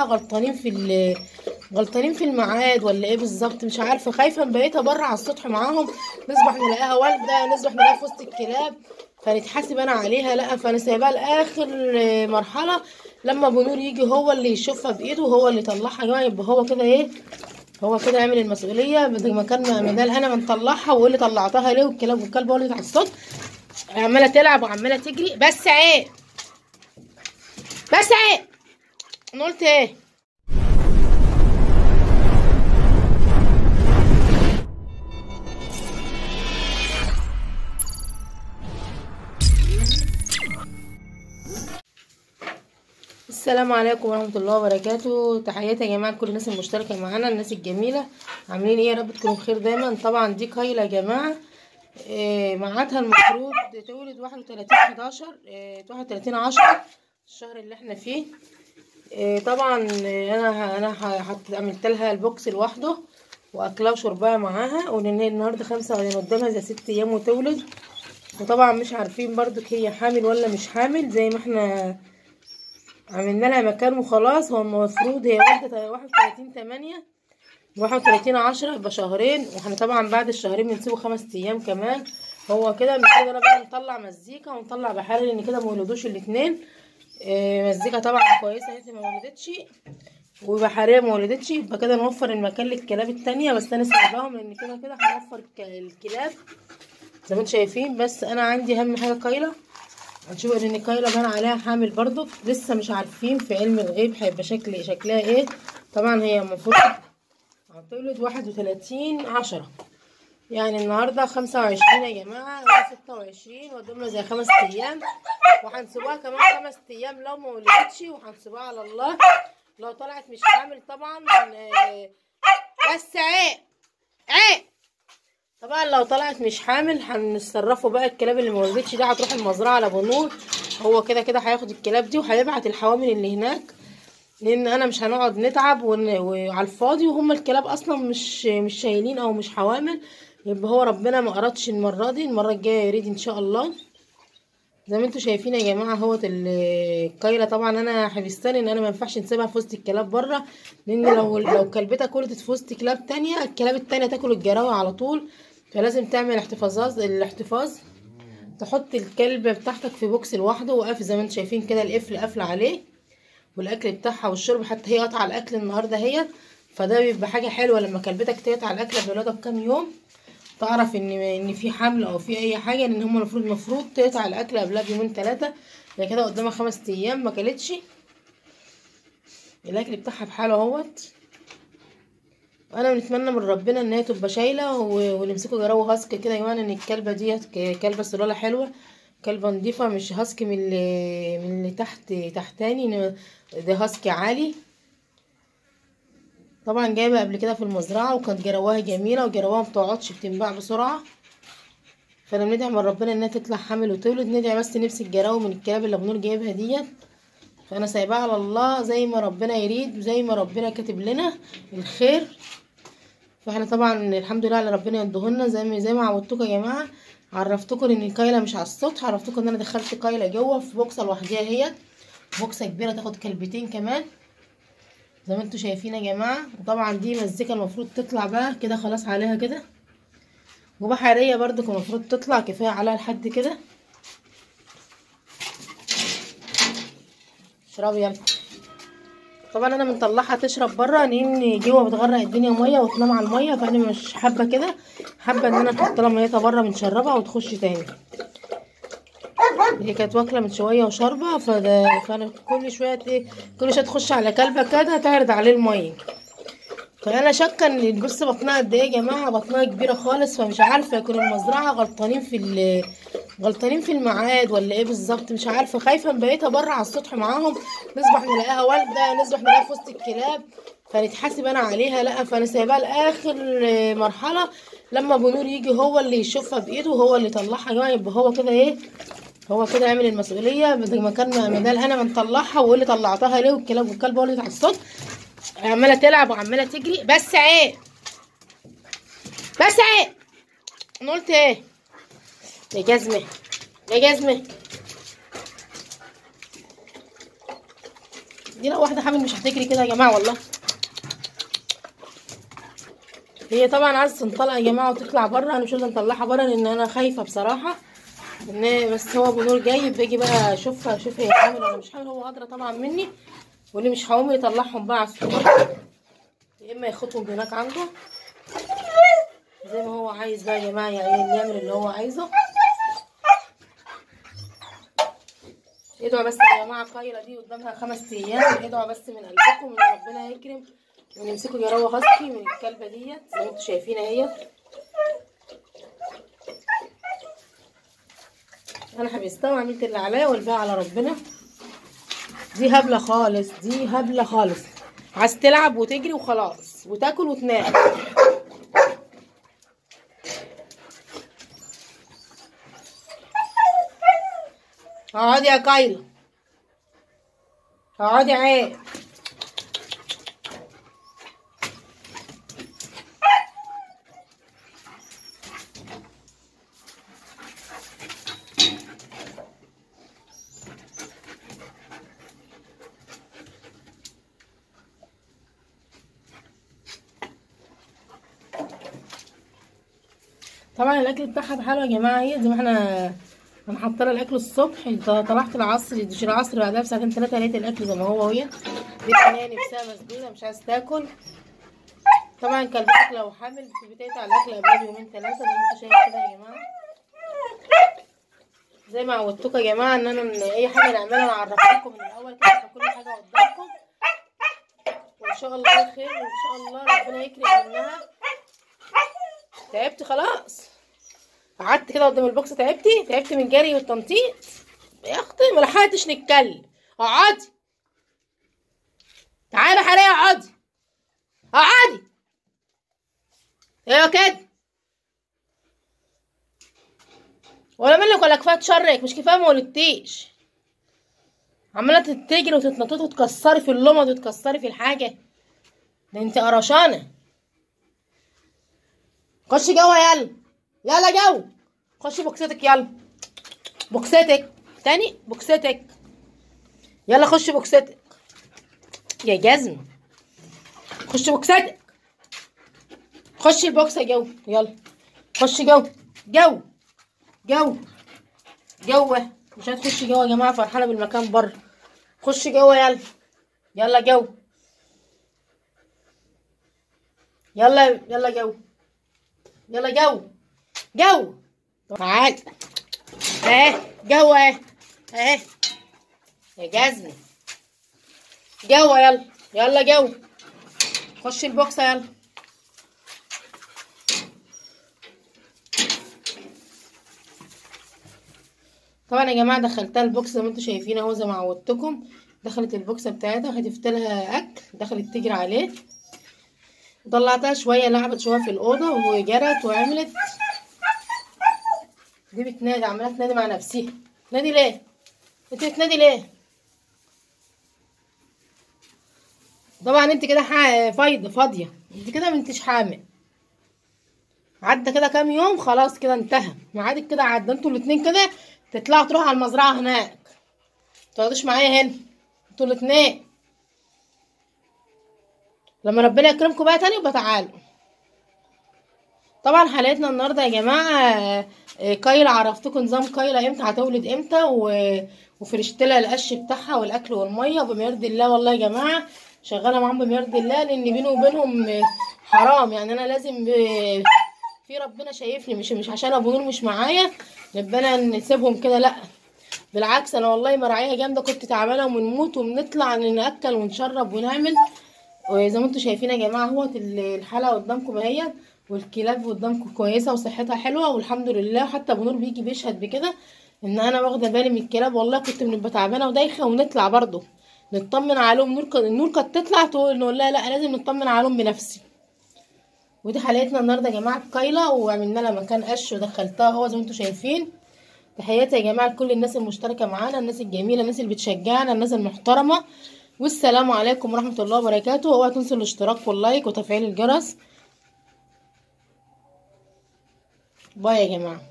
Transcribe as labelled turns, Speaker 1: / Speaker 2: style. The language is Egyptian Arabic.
Speaker 1: غلطانين في ال- غلطانين في الميعاد ولا ايه بالظبط مش عارفه خايفه مبيتها بره على السطح معاهم نصبح نلاقيها والده نصبح نلاقيها في وسط الكلاب فنتحاسب انا عليها لا فانا سايباها لاخر مرحله لما بنور يجي هو اللي يشوفها بايده وهو اللي يطلعها يا جماعه يبقى هو كده ايه هو كده يعمل المسؤوليه بدل ما كان بدل انا ما نطلعها ويقول لي طلعتها ليه والكلاب والكلب هو اللي على السطح عماله تلعب وعماله تجري بس عيب بس عيب انا قلت ايه السلام عليكم ورحمة الله وبركاته تحياتي يا جماعة لكل الناس المشتركة معانا الناس الجميلة عاملين ايه يا رب تكونوا بخير دايما طبعا دي كايلة يا جماعة إيه ميعادها المفروض تولد واحد وتلاتين حداشر واحد وتلاتين عشرة الشهر اللي احنا فيه إيه طبعا إيه، انا ه- انا ه- حط- عملت لها البوكس لوحده واكلها وشربها معاها ولان هي النهارده خمسة وبعدين قدامها زي ست ايام وتولد وطبعا مش عارفين برضك هي حامل ولا مش حامل زي ما احنا عملنا لها مكان وخلاص هو المفروض هي واحدة واحد وتلاتين تمانية واحد وتلاتين عشرة يبقى شهرين واحنا طبعا بعد الشهرين بنسيبه خمس ايام كمان هو كده من كده أنا بقى نطلع مزيكا ونطلع بحر لان كده مولدوش الاتنين إيه مزيكا طبعا كويسة انت ما ولدتش وبحرية ما ولدتش يبقى كده نوفر المكان للكلاب التانية بس انا سايباهم لان كده كده هنوفر الك- الكلاب زي ما انتم شايفين بس انا عندي اهم حاجة كايلة هنشوف ان كايلا بان عليها حامل برضو لسه مش عارفين في علم الغيب هيبقى شكل شكلها ايه طبعا هي المفروض هتولد واحد وتلاتين عشرة يعني النهارده خمسة وعشرين يا جماعة ستة وعشرين قدامنا زي خمس ايام وهنسيبوها كمان خمس ايام لو ما ولدتش وهنسيبوها على الله لو طلعت مش حامل طبعا آه، بس عيب عيب طبعا لو طلعت مش حامل هنتصرفوا بقى الكلاب اللي ما ولدتش دي هتروح المزرعه لابو نور هو كده كده هياخد الكلاب دي وهيبعت الحوامل اللي هناك لان انا مش هنقعد نتعب ون- وعلى الفاضي وهم الكلاب اصلا مش مش شايلين او مش حوامل يبقى هو ربنا ما اردش المره دي المره الجايه يريد ان شاء الله زي ما انتم شايفين يا جماعه اهوت ال- الكايله طبعا انا حبستني ان انا ما ينفعش نسيبها في وسط الكلاب بره لان لو لو كلبتها ولدت في وسط كلاب تانية الكلاب التانية تاكل الجراوي على طول فلازم تعمل احتفاظات الاحتفاظ تحط الكلب بتاعتك في بوكس لوحده وقافل زي ما انتم شايفين كده القفل قافله عليه والاكل بتاعها والشرب حتى هي قطع الاكل النهارده هي فده بيبقى حاجه حلوه لما كلبتك تقطع الاكل بولادها بكام يوم تعرف ان ان في حمل او في اي حاجه لان هم المفروض المفروض تقطع الاكل قبلها بيومين ثلاثه هي كده قدامها خمس ايام ما كلتش الاكل بتاعها بحاله اهوت وانا بنتمنى من ربنا ان هي تبقى شايله و- ونمسكه جراوه هاسك كده يا جماعه ان الكلبه ديت ك- كلبه سلاله حلوه كلبه نظيفه مش هاسك من اللي من اللي تحت تحتاني ن- ده هاسك عالي طبعا جايبه قبل كده في المزرعه وكانت جراواها جميله وجراواها مبتقعدش بتنباع بسرعه فانا بندعي من ربنا انها تطلع حامل وتولد ندعي بس نمسك جراوه من الكلاب اللي ابنور جايبها ديت فانا سايباها على الله زي ما ربنا يريد وزي ما ربنا كاتب لنا الخير فاحنا طبعا الحمد لله على ربنا يدهولنا زي ما زي ما عودتكم يا جماعه عرفتكم ان الكايله مش على السطح عرفتكم ان انا دخلت كايله جوه في بوكسه لوحديها هي بوكسه كبيره تاخد كلبتين كمان زي ما انتوا شايفين يا جماعه وطبعا دي مزيكا المفروض تطلع بقى كده خلاص عليها كده وبحريه برضو كان المفروض تطلع كفايه عليها لحد كده اشربي يلا طبعا انا مطلعها تشرب بره لان جوه بتغرق الدنيا ميه وتنام على الميه فانا مش حابه كده حابه ان انا نحط لها ميتها بره بنشربها وتخش تاني هي كانت واكله من شويه وشاربه فده فانا كل شويه ايه كل شويه تخش على كلبه كده تعرض عليه الميه فانا شاكه ان بص بطنها قد ايه يا جماعه بطنها كبيره خالص فمش عارفه يكون المزرعه غلطانين في ال- غلطانين في الميعاد ولا ايه بالظبط مش عارفه خايفه مبيتها بره على السطح معاهم نصبح نلاقيها والده نصبح نلاقيها في وسط الكلاب فنتحاسب انا عليها لا فانا سايباها لاخر مرحله لما بنور يجي هو اللي يشوفها بايده وهو اللي يطلعها يا جماعه يبقى هو كده ايه هو كده يعمل المسؤوليه بدل ما كان بدل انا ما نطلعها ويقول لي طلعتها ليه والكلاب والكلب هو اللي على السطح عماله تلعب وعماله تجري بس عيب بس عيب انا قلت ايه يا جزمه يا جزمه دي لو واحده حامل مش هتجري كده يا جماعه والله هي طبعا عايزه تنطلق يا جماعه وتطلع بره انا مش عايزه نطلعها بره لان انا خايفه بصراحه ان بس هو ابو نور جاي باجي بقى اشوفها اشوف هي حامل ولا مش حامل هو ادرى طبعا مني واللي مش هقوم يطلعهم بقى على السوبر يا اما ياخدهم هناك عنده زي ما هو عايز بقى يا جماعه يعني يعمل اللي هو عايزه ادعوا بس يا جماعه قايله دي قدامها خمس ايام ادعوا بس من قلبكم ان ربنا يكرم ونمسكوا جراوه هاسكي من الكلبه ديت زي ما انتم شايفين اهيت انا حبستها وعملت اللي عليا والباقي على ربنا دي هبله خالص دي هبله خالص عايز تلعب وتجري وخلاص وتاكل وتنام اقعدي يا كايلا اقعدي عيب طبعا الاكل بتاعها حلو يا جماعه هي زي ما احنا انا حاطه لها الاكل الصبح طلعت العصر دي العصر بعدها بساعتين ثلاثه لقيت الاكل زي ما هو وهي دي هي نفسها مسدوده مش عايزه تاكل طبعا كلبتك لو حامل بتقطع الاكل قبلها بيومين ثلاثه زي ما انتوا شايف كده يا جماعه زي ما عودتكم يا جماعه ان انا من اي حاجه نعملها انا اعرفها من الاول كده كل حاجه قدامكم وان شاء الله خير وان شاء الله ربنا يكرم منها تعبت خلاص قعدت كده قدام البوكس تعبتي تعبت من الجري والتنطيط يا اختي ما لحقتش نتكلم اقعدي تعالي حاليا اقعدي اقعدي ايوه كده ولا منك ولا كفايه شرك مش كفايه ما ولدتيش عماله تتجري وتتنططي وتكسري في اللمض وتكسري في الحاجه ده انت قرشانه خشي جوه يلا يلا جو خشي بوكستك يلا بوكستك تاني بوكستك يلا خشي بوكستك يا جزم خشي بوكستك خشي البوكس جو يلا خشي جو جو جو جوه مش هتخشي جوه يا جماعه فرحانه بالمكان بره خشي جوه يلا يلا جو يلا يلا جو يلا جو جو تعال اهي جو اهي اهي يا جزمة جو يلا يلا جو خش البوكس يلا طبعا يا جماعه دخلتها البوكس زي ما انتم شايفين اهو زي ما عودتكم دخلت البوكس بتاعتها هدفت لها اكل دخلت تجري عليه طلعتها شويه لعبت شويه في الاوضه وجرت وعملت دي بتنادي عماله تنادي مع نفسها تنادي ليه انت بتنادي ليه طبعا انت كده فايضه فاضيه انت كده ما انتش حامل عدى كده كام يوم خلاص كده انتهى ميعادك كده عدى انتوا الاتنين كده تطلعوا تروحوا على المزرعه هناك متقعدوش معايا هنا انتوا الاتنين لما ربنا يكرمكم بقى تاني يبقى تعالوا طبعا حلقتنا النهارده يا جماعه كايلا عرفتكم نظام كايلا امتى هتولد امتى و... وفرشت لها القش بتاعها والاكل والميه وبما يرضي الله والله يا جماعه شغاله معاهم بما يرضي الله لان بيني وبينهم حرام يعني انا لازم ب... في ربنا شايفني مش مش عشان ابو نور مش معايا ربنا نسيبهم كده لا بالعكس انا والله مراعيها جامده كنت تعبانه وبنموت وبنطلع ناكل ونشرب ونعمل وزي ما انتم شايفين يا جماعه اهوت الحلقه قدامكم اهي والكلاب قدامكم كويسه وصحتها حلوه والحمد لله حتى ابو نور بيجي بيشهد بكده ان انا واخده بالي من الكلاب والله كنت بنبقى تعبانه ودايخه ونطلع برضه نطمن عليهم نور كان النور كانت تطلع تقول نقول لها لا لازم نطمن عليهم بنفسي ودي حلقتنا النهارده يا جماعه كايلا وعملنا لها مكان قش ودخلتها هو زي ما انتم شايفين تحياتي يا جماعه لكل الناس المشتركه معانا الناس الجميله الناس اللي بتشجعنا الناس المحترمه والسلام عليكم ورحمه الله وبركاته اوعوا تنسوا الاشتراك واللايك وتفعيل الجرس باي يا جماعه